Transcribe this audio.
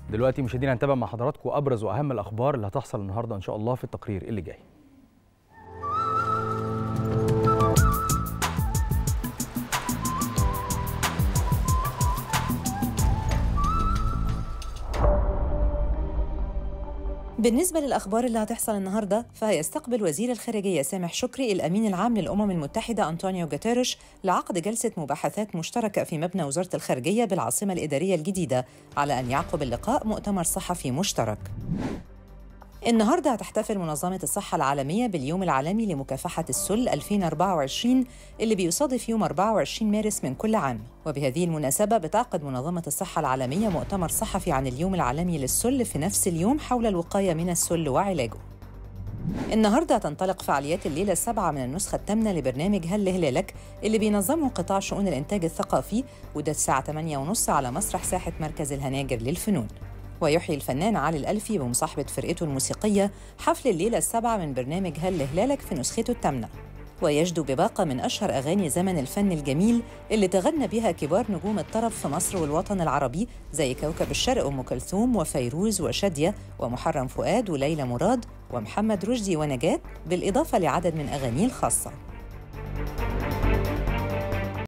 دلوقتي مشاهدينا هنتابع مع حضراتكم ابرز واهم الاخبار اللي هتحصل النهارده ان شاء الله في التقرير اللي جاي بالنسبة للأخبار اللي هتحصل النهاردة فهيستقبل وزير الخارجية سامح شكري الأمين العام للأمم المتحدة أنطونيو جوتيريش لعقد جلسة مباحثات مشتركة في مبنى وزارة الخارجية بالعاصمة الإدارية الجديدة على أن يعقب اللقاء مؤتمر صحفي مشترك النهارده هتحتفل منظمة الصحة العالمية باليوم العالمي لمكافحة السل 2024 اللي بيصادف يوم 24 مارس من كل عام، وبهذه المناسبة بتعقد منظمة الصحة العالمية مؤتمر صحفي عن اليوم العالمي للسل في نفس اليوم حول الوقاية من السل وعلاجه. النهارده هتنطلق فعاليات الليلة السابعة من النسخة الثامنة لبرنامج هل هلالك اللي بينظمه قطاع شؤون الإنتاج الثقافي وده الساعة 8:30 على مسرح ساحة مركز الهناجر للفنون. ويحيي الفنان علي الألفي بمصاحبة فرقته الموسيقية حفل الليلة السابعة من برنامج هل هلالك في نسخته الثامنة ويجدو بباقة من أشهر أغاني زمن الفن الجميل اللي تغنى بها كبار نجوم الطرب في مصر والوطن العربي زي كوكب الشرق أم كلثوم وفيروز وشادية ومحرم فؤاد وليلى مراد ومحمد رشدي ونجاة بالإضافة لعدد من أغانيه الخاصة